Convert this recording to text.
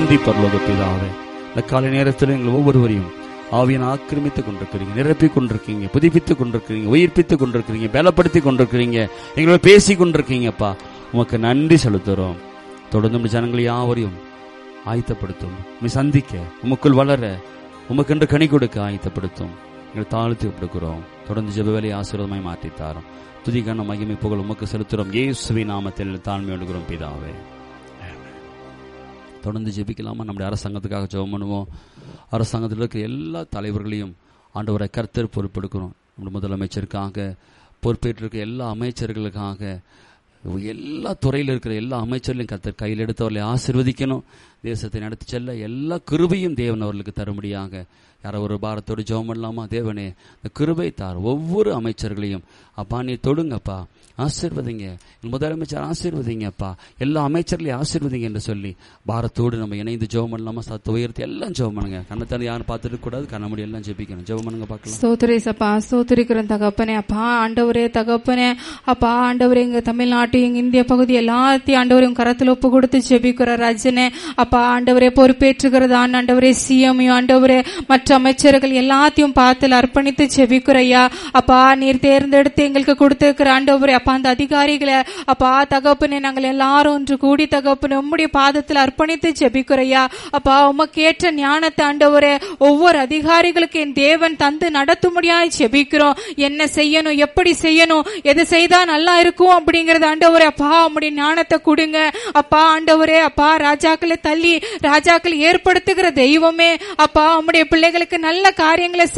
நன்றி பரலோக பிதாவே இந்த காலை நேரத்தில் எங்கள் ஒவ்வொருவரையும் ஆவியன் ஆக்கிரமித்துக் கொண்டிருக்கிறீங்க நிரப்பிக் கொண்டிருக்கீங்க புதுப்பித்துக் கொண்டிருக்கிறீங்க உயிர்ப்பித்துக் கொண்டிருக்கிறீங்க பலப்படுத்திக் கொண்டிருக்கிறீங்க எங்களோட பேசிக் கொண்டிருக்கீங்கப்பா உமக்கு நன்றி செலுத்துறோம் தொடர்ந்து நம்முடைய ஜனங்கள் யாவரையும் ஆயத்தப்படுத்தும் உம்மை சந்திக்க உமக்குள் வளர உமக்கென்று கனி கொடுக்க ஆயத்தப்படுத்தும் எங்கள் தாழ்த்தி ஒப்புக்கிறோம் தொடர்ந்து ஜெப வேலையை ஆசீர்வாதமாய் மாற்றித்தாரோம் துதிக்கான மகிமை புகழ் உமக்கு செலுத்துகிறோம் இயேசுவி நாமத்தில் தாழ்மை வேண்டுகிறோம் பிதாவே தொடர்ந்து ஜெபிக்கலாமா நம்முடைய அரசாங்கத்துக்காக ஜெபம் பண்ணுவோம் அரசாங்கத்தில் இருக்கிற எல்லா தலைவர்களையும் ஆண்டவரை கர்த்தர் பொறுப்பெடுக்கணும் நம்முடைய முதலமைச்சருக்காக பொறுப்பேற்றிருக்க எல்லா அமைச்சர்களுக்காக எல்லா துறையில் இருக்கிற எல்லா அமைச்சர்களையும் கர்த்தர் கையில் எடுத்தவர்களை ஆசிர்வதிக்கணும் தேசத்தை நடத்தி செல்ல எல்லா கிருபையும் தேவன் அவர்களுக்கு தரும்படியாக யாரோ ஒரு பாரத்தோடு ஜெபம் பண்ணலாமா தேவனே இந்த கிருபை தார் ஒவ்வொரு அமைச்சர்களையும் அப்பா நீ தொடுங்கப்பா ஆசீர்வதிங்க எங்கள் முதலமைச்சர் ஆசீர்வதிங்கப்பா எல்லா அமைச்சர்களையும் ஆசீர்வதிங்க என்று சொல்லி பாரத்தோடு நம்ம இணைந்து ஜெபம் பண்ணலாமா சத்த உயர்த்தி எல்லாம் ஜெபம் பண்ணுங்க கண்ணத்தான யாரும் பார்த்துட்டு கூடாது கண்ண முடி எல்லாம் ஜெபிக்கணும் ஜெபம் பண்ணுங்க பார்க்கலாம் ஸ்தோத்திரேசப்பா ஸ்தோத்திரிக்கிறோம் தகப்பனே அப்பா ஆண்டவரே தகப்பனே அப்பா ஆண்டவரே எங்க தமிழ்நாட்டு எங்க இந்திய பகுதி எல்லாத்தையும் ஆண்டவரே உங்க கரத்துல ஒப்பு கொடுத்து ஜெபிக்கிற ராஜனே அப்பா ஆண்டவரே பொறுப்பேற்றுகிறது ஆண்டவரே சிஎம் ஆண்டவரே மற்ற அமைச்சர்கள் எல்லாத்தையும் பார்த்து அர்ப்பணித்து ஜெபிக்கிறையா அப்பா நீர் தேர்ந்தெடுத்து எங்களுக்கு கொடுத்திருக்கிற ஆண்டவரே அப்பா அந்த அதிகாரிகளை அப்பா தகப்பனே நாங்கள் எல்லாரும் ஒன்று கூடி தகப்பனே உம்முடைய பாதத்தில் அர்ப்பணித்து ஜெபிக்கிறையா அப்பா உமக்கேற்ற ஞானத்தை ஆண்டவரே ஒவ்வொரு அதிகாரிகளுக்கு என் தேவன் தந்து நடத்தும்படியாய் ஜெபிக்கிறோம் என்ன செய்யணும் எப்படி செய்யணும் எது செய்தா நல்லா இருக்கும் அப்படிங்கறது ஆண்டவரே அப்பா உம்முடைய ஞானத்தை கொடுங்க அப்பா ஆண்டவரே அப்பா ராஜாக்களை தள்ளி ராஜாக்களை ஏற்படுத்துகிற தெய்வமே அப்பா உம்முடைய பிள்ளைகளுக்கு நல்ல காரியங்களை